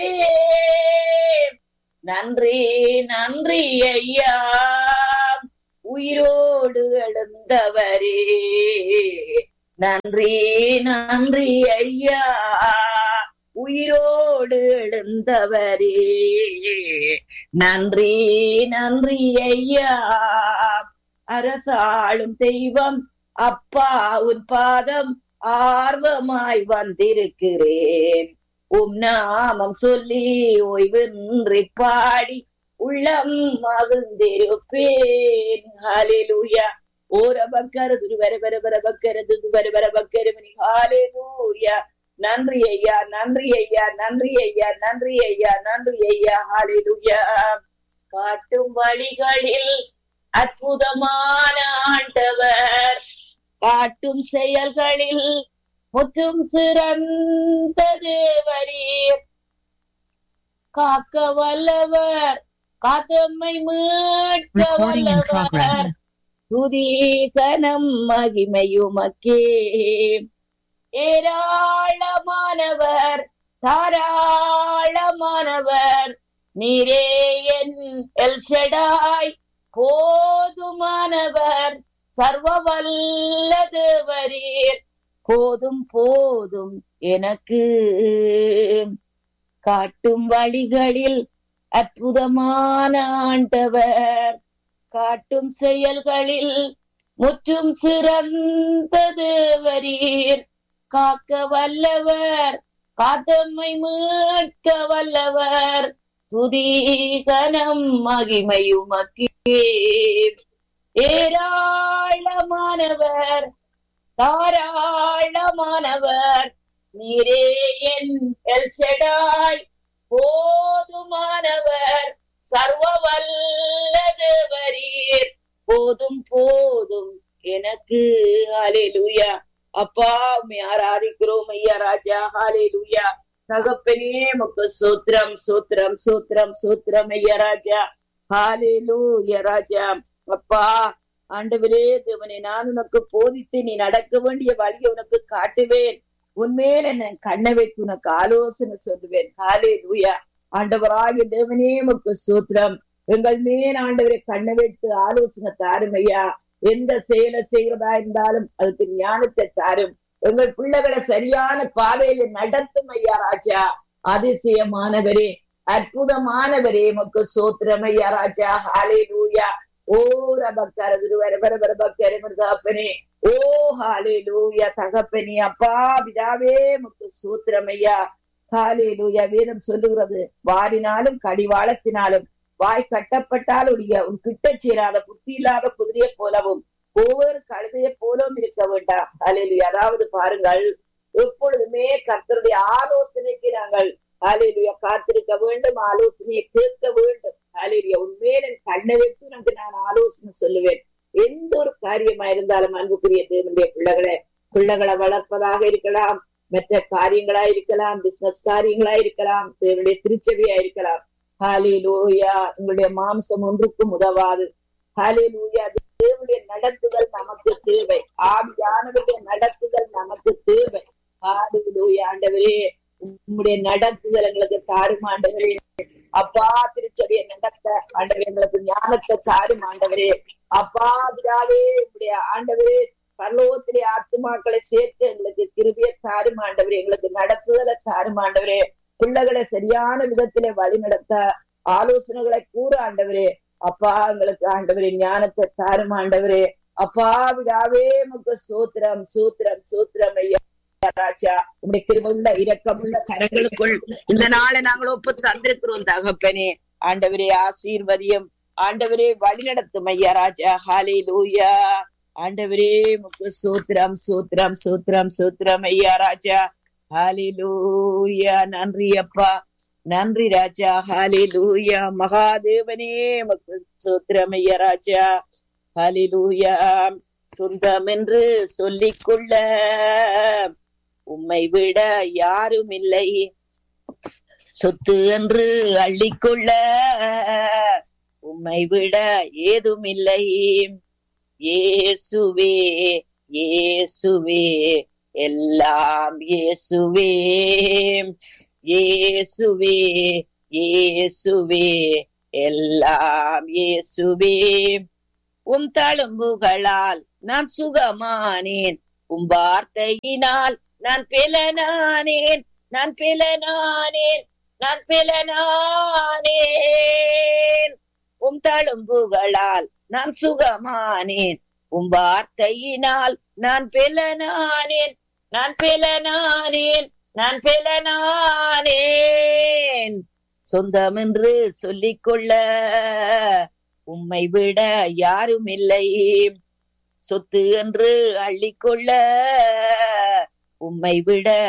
நன்றி நன்றி ஐயா உயிரோடு எழுந்தவரே நன்றி நன்றி ஐயா உயிரோடு எழுந்தவரே நன்றி நன்றி ஐயா அரசாளும் தெய்வம் அப்பா உன் பாதம் ஆர்வமாய் வந்திருக்கிறேன் உம் நாமம் சொல்லி ஓய்வின்றி பாடி உள்ளம் மகிழ்ந்திருப்பேன் ஹalleluya ஓர பக்கர துருவர வர வர பக்கர துருவர வர பக்கர மணி ஹalleluya நன்றி ஐயா நன்றி ஐயா நன்றி ஐயா நன்றி ஐயா நன்றி ஐயா ஹalleluya காட்டும் வழிகளில் அற்புதமான ஆண்டவர் காட்டும் செயல்களில் முற்றும் சிறந்த தேவரீர் காக்க வல்லவர் காத்தம்மை மீட்க Recording in progress. வல்லவர் துதி கனம் மகிமையுமக்கே ஏராளமானவர் தாராளமானவர் நீரே என் எல்ஷடாய் போதுமானவர் சர்வ வல்ல தேவரீர் போதும் போதும் எனக்கு காட்டும் வழிகளில் அற்புதமான ஆண்டவர் காட்டும் செயல்களில் முற்றும் சிறந்த தேவரீர் காக்க வல்லவர் காத்தம்மை மீட்க வல்லவர் துதி கனம் மகிமையுமக்கே ஏராளமானவர் தாராளமானவர் நீரே என் எல்சடாய் போதுமானவர் சர்வ வல்ல தேவரீர் போதும் போதும் எனக்கு ஹalleluya அப்பா உம்மை ஆராதிக்கிறோம் ஐயா ராஜா ஹalleluya தகப்பனே முக்கு சூத்திரம் சூத்திரம் சூத்திரம் சூத்திரம் ஐயா ராஜா ஹalleluya ராஜா அப்பா ஆண்டவரே தேவனே நான் உனக்கு போதித்து நீ நடக்க வேண்டிய வழியை உனக்கு காட்டுவேன் உன்மேல் என்ன கண்ணை வைத்து உனக்கு ஆலோசனை சொல்லுவேன் ஹாலே லூயா ஆண்டவராகிய தேவனே உமக்கு சூத்திரம் எங்கள் மேல் ஆண்டவரை கண்ணை வைத்து ஆலோசனை தாரும் ஐயா எந்த செயலை செய்யறதா இருந்தாலும் அதுக்கு ஞானத்தை தாரும் எங்கள் பிள்ளைகளை சரியான பாதையில நடத்தும் ஐயா ராஜா அதிசயமானவரே அற்புதமானவரே உமக்கு சூத்திரம் ஐயா ராஜா ஹாலே லூயா ஓ ரபக்கர வர வர வர பக்கர மிருகாப்பனே ஓ ஹாலே லூயா தகப்பனே அப்பா பிதாவே முக்கு சூத்திரமையா ஹாலே லூயா வேதம் சொல்லுகிறது வாரினாலும் கடிவாளத்தினாலும் வாய் கட்டப்பட்டால் உடைய உன் கிட்ட சேராத புத்தி இல்லாத குதிரையை போலவும் ஒவ்வொரு கழுதையை போலவும் இருக்க வேண்டாம் ஹalleluya அதாவது பாருங்கள் எப்பொழுதுமே கர்த்தருடைய ஆலோசனைக்கு நாங்கள் ஹalleluya காத்திருக்க வேண்டும் ஆலோசனையை கேட்க வேண்டும் ஹalleluya உண்மையில என் கண்ணை வைத்து உனக்கு நான் ஆலோசனை சொல்லுவேன் எந்த ஒரு காரியமா இருந்தாலும் அன்புக்குரிய தேவனுடைய பிள்ளைகளை பிள்ளைகளை வளர்ப்பதாக இருக்கலாம் மற்ற காரியங்களா இருக்கலாம் பிசினஸ் காரியங்களா இருக்கலாம் தேவனுடைய திருச்செவியா இருக்கலாம் ஹாலே லூயா உங்களுடைய மாம்சம் ஒன்றுக்கும் உதவாது ஹாலே லூயா தேவனுடைய நடத்துதல் நமக்கு தேவை ஆவியானவருடைய நடத்துதல் நமக்கு தேவை ஹாலே லூயா ஆண்டவரே உங்களுடைய நடத்துதல் எங்களுக்கு தாரும் ஆண்டவரே அப்பா திருச்செவியை நடத்த ஆண்டவரே எங்களுக்கு ஞானத்தை தாரும் ஆண்டவரே அப்பா பிதாவே உங்களுடைய ஆண்டவரே பரலோகத்திலே ஆத்துமாக்களை சேர்த்து எங்களுக்கு கிருபிய தாரும் ஆண்டவரே எங்களுக்கு நடத்துதலை தாரும் ஆண்டவரே பிள்ளைகளை சரியான விதத்திலே வழி நடத்த ஆலோசனைகளை கூற ஆண்டவரே அப்பா எங்களுக்கு ஆண்டவரே ஞானத்தை தாரும் ஆண்டவரே அப்பா விடாவே முக சூத்திரம் சூத்திரம் சூத்திரம் ஐயா ராஜா உங்களுடைய கிருபுள்ள இரக்கமுள்ள கரங்களுக்குள் இந்த நாளை நாங்கள் ஒப்பு தந்திருக்கிறோம் தகப்பனே ஆண்டவரே ஆசீர்வதியம் ஆண்டவரே வழி நடத்தும் ஐயா ராஜா ஹாலே லூயா ஆண்டவரே முக்கு சூத்திரம் சூத்திரம் சூத்திரம் சூத்திரம் ஐயா ராஜா ஹாலிலூயா நன்றி அப்பா நன்றி ராஜா ஹாலிலூயா மகாதேவனே மக்கு சூத்திரம் ஐயா ராஜா ஹாலிலூயா சொந்தம் என்று சொல்லிக்கொள்ள உம்மை விட யாரும் இல்லை சொத்து என்று அள்ளிக்கொள்ள உம்மை விட ஏதும் இல்லை இயேசுவே இயேசுவே எல்லாம் இயேசுவே இயேசுவே இயேசுவே எல்லாம் இயேசுவே உம் தழும்புகளால் நான் சுகமானேன் உம் வார்த்தையினால் நான் பிலனானேன் நான் பிலனானேன் நான் பிலனானேன் உம் தழும்புகளால் நான் சுகமானேன் உம் வார்த்தையினால் நான் பிலனானேன் நான் பிலனானேன் நான் பிலனானேன் சொந்தம் என்று சொல்லிக்கொள்ள உம்மை விட யாரும் இல்லை சொத்து என்று அள்ளிக்கொள்ள உம்மை விட